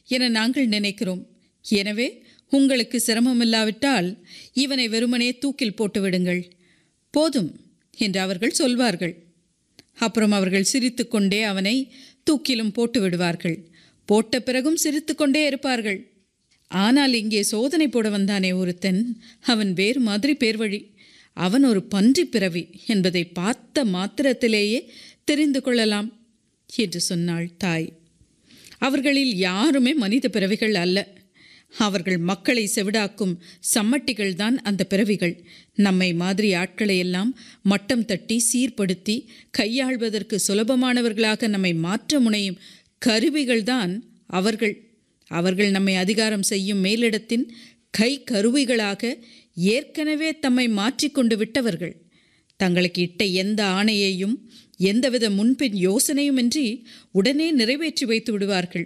என நாங்கள் நினைக்கிறோம் எனவே உங்களுக்கு சிரமமில்லாவிட்டால் இவனை வெறுமனே தூக்கில் போட்டு விடுங்கள் போதும் என்று அவர்கள் சொல்வார்கள் அப்புறம் அவர்கள் சிரித்துக்கொண்டே அவனை தூக்கிலும் போட்டு விடுவார்கள் போட்ட பிறகும் சிரித்துக்கொண்டே இருப்பார்கள் ஆனால் இங்கே சோதனை போட வந்தானே ஒருத்தன் அவன் வேறு மாதிரி பேர்வழி அவன் ஒரு பன்றி பிறவி என்பதை பார்த்த மாத்திரத்திலேயே தெரிந்து கொள்ளலாம் என்று சொன்னாள் தாய் அவர்களில் யாருமே மனித பிறவிகள் அல்ல அவர்கள் மக்களை செவிடாக்கும் சம்மட்டிகள்தான் அந்த பிறவிகள் நம்மை மாதிரி ஆட்களை எல்லாம் மட்டம் தட்டி சீர்படுத்தி கையாள்வதற்கு சுலபமானவர்களாக நம்மை மாற்ற முனையும் கருவிகள்தான் அவர்கள் அவர்கள் நம்மை அதிகாரம் செய்யும் மேலிடத்தின் கை கருவிகளாக ஏற்கனவே தம்மை மாற்றிக்கொண்டு விட்டவர்கள் தங்களுக்கு இட்ட எந்த ஆணையையும் எந்தவித முன்பின் யோசனையுமின்றி உடனே நிறைவேற்றி வைத்து விடுவார்கள்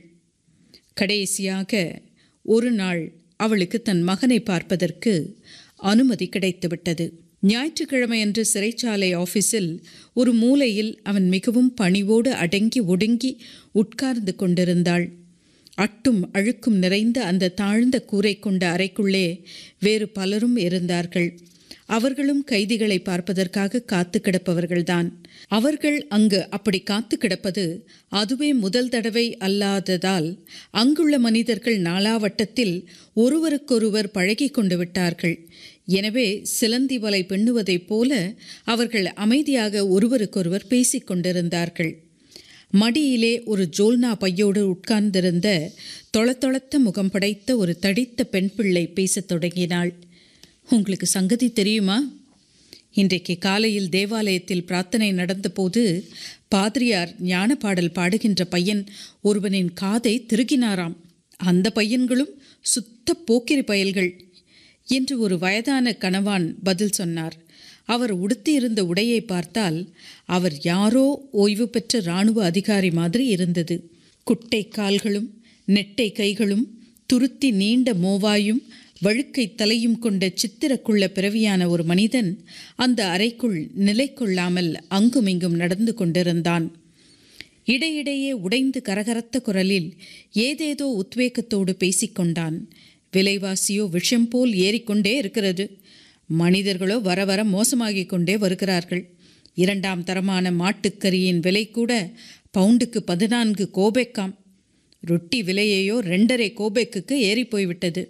கடைசியாக ஒரு நாள் அவளுக்கு தன் மகனை பார்ப்பதற்கு அனுமதி கிடைத்துவிட்டது ஞாயிற்றுக்கிழமையன்று சிறைச்சாலை ஆஃபீஸில் ஒரு மூலையில் அவன் மிகவும் பணிவோடு அடங்கி ஒடுங்கி உட்கார்ந்து கொண்டிருந்தாள் அட்டும் அழுக்கும் நிறைந்த அந்த தாழ்ந்த கூரை கொண்ட அறைக்குள்ளே வேறு பலரும் இருந்தார்கள் அவர்களும் கைதிகளை பார்ப்பதற்காக காத்து கிடப்பவர்கள்தான் அவர்கள் அங்கு அப்படி காத்து கிடப்பது அதுவே முதல் தடவை அல்லாததால் அங்குள்ள மனிதர்கள் நாளாவட்டத்தில் ஒருவருக்கொருவர் பழகி கொண்டு விட்டார்கள் எனவே சிலந்தி வலை பின்னுவதைப் போல அவர்கள் அமைதியாக ஒருவருக்கொருவர் பேசிக் கொண்டிருந்தார்கள் மடியிலே ஒரு ஜோல்னா பையோடு உட்கார்ந்திருந்த தொளத்தொளத்த முகம் படைத்த ஒரு தடித்த பெண் பிள்ளை பேசத் தொடங்கினாள் உங்களுக்கு சங்கதி தெரியுமா இன்றைக்கு காலையில் தேவாலயத்தில் பிரார்த்தனை நடந்தபோது பாதிரியார் ஞான பாடல் பாடுகின்ற பையன் ஒருவனின் காதை திருகினாராம் அந்த பையன்களும் சுத்த போக்கிரி பயல்கள் என்று ஒரு வயதான கணவான் பதில் சொன்னார் அவர் உடுத்தியிருந்த உடையை பார்த்தால் அவர் யாரோ ஓய்வு பெற்ற இராணுவ அதிகாரி மாதிரி இருந்தது குட்டை கால்களும் நெட்டை கைகளும் துருத்தி நீண்ட மோவாயும் வழுக்கை தலையும் கொண்ட சித்திரக்குள்ள பிறவியான ஒரு மனிதன் அந்த அறைக்குள் நிலை கொள்ளாமல் அங்குமிங்கும் நடந்து கொண்டிருந்தான் இடையிடையே உடைந்து கரகரத்த குரலில் ஏதேதோ உத்வேகத்தோடு பேசிக்கொண்டான் விலைவாசியோ விஷம் போல் ஏறிக்கொண்டே இருக்கிறது மனிதர்களோ வர வர மோசமாகிக் கொண்டே வருகிறார்கள் இரண்டாம் தரமான மாட்டுக்கறியின் விலை கூட பவுண்டுக்கு பதினான்கு கோபெக்காம் ரொட்டி விலையையோ ரெண்டரை கோபெக்குக்கு ஏறி போய்விட்டது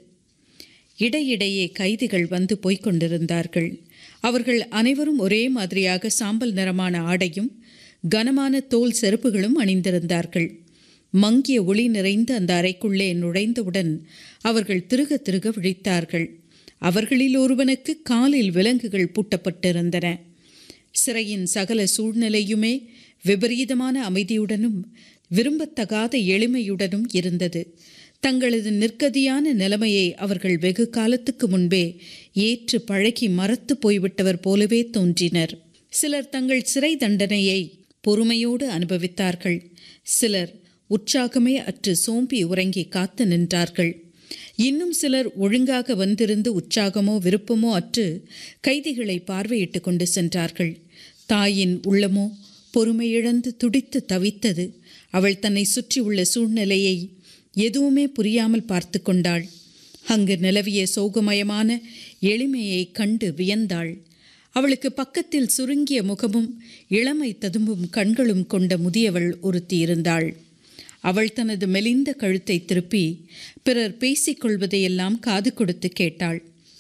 இடையிடையே கைதிகள் வந்து போய்க் கொண்டிருந்தார்கள் அவர்கள் அனைவரும் ஒரே மாதிரியாக சாம்பல் நிறமான ஆடையும் கனமான தோல் செருப்புகளும் அணிந்திருந்தார்கள் மங்கிய ஒளி நிறைந்த அந்த அறைக்குள்ளே நுழைந்தவுடன் அவர்கள் திருக திருக விழித்தார்கள் அவர்களில் ஒருவனுக்கு காலில் விலங்குகள் பூட்டப்பட்டிருந்தன சிறையின் சகல சூழ்நிலையுமே விபரீதமான அமைதியுடனும் விரும்பத்தகாத எளிமையுடனும் இருந்தது தங்களது நிற்கதியான நிலைமையை அவர்கள் வெகு காலத்துக்கு முன்பே ஏற்று பழகி மறத்து போய்விட்டவர் போலவே தோன்றினர் சிலர் தங்கள் சிறை தண்டனையை பொறுமையோடு அனுபவித்தார்கள் சிலர் உற்சாகமே அற்று சோம்பி உறங்கி காத்து நின்றார்கள் இன்னும் சிலர் ஒழுங்காக வந்திருந்து உற்சாகமோ விருப்பமோ அற்று கைதிகளை பார்வையிட்டு கொண்டு சென்றார்கள் தாயின் உள்ளமோ பொறுமையிழந்து துடித்து தவித்தது அவள் தன்னை சுற்றியுள்ள சூழ்நிலையை எதுவுமே புரியாமல் பார்த்து கொண்டாள் அங்கு நிலவிய சோகமயமான எளிமையை கண்டு வியந்தாள் அவளுக்கு பக்கத்தில் சுருங்கிய முகமும் இளமை ததும்பும் கண்களும் கொண்ட முதியவள் ஒருத்தி இருந்தாள் அவள் தனது மெலிந்த கழுத்தை திருப்பி பிறர் பேசிக்கொள்வதையெல்லாம் காது கொடுத்து கேட்டாள்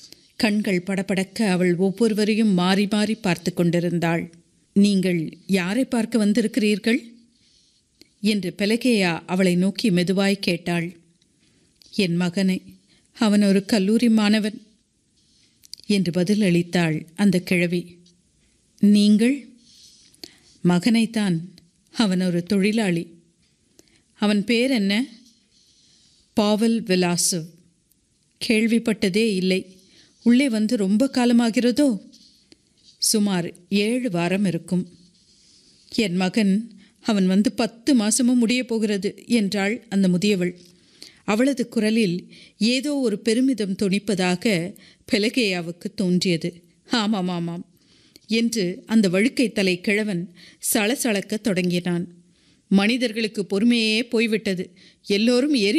கண்கள் படபடக்க அவள் ஒவ்வொருவரையும் மாறி மாறி பார்த்து கொண்டிருந்தாள் நீங்கள் யாரை பார்க்க வந்திருக்கிறீர்கள் என்று பெலகேயா அவளை நோக்கி மெதுவாய் கேட்டாள் என் மகனை அவன் ஒரு கல்லூரி மாணவன் என்று பதில் அளித்தாள் அந்த கிழவி நீங்கள் மகனைத்தான் அவன் ஒரு தொழிலாளி அவன் பேர் என்ன பாவல் விலாசு கேள்விப்பட்டதே இல்லை உள்ளே வந்து ரொம்ப காலமாகிறதோ சுமார் ஏழு வாரம் இருக்கும் என் மகன் அவன் வந்து பத்து மாசமும் முடிய போகிறது என்றாள் அந்த முதியவள் அவளது குரலில் ஏதோ ஒரு பெருமிதம் துணிப்பதாக பெலகேயாவுக்கு தோன்றியது ஆமாம் ஆமாம் என்று அந்த வழுக்கை தலை கிழவன் சளசளக்க தொடங்கினான் மனிதர்களுக்கு பொறுமையே போய்விட்டது எல்லோரும் எரி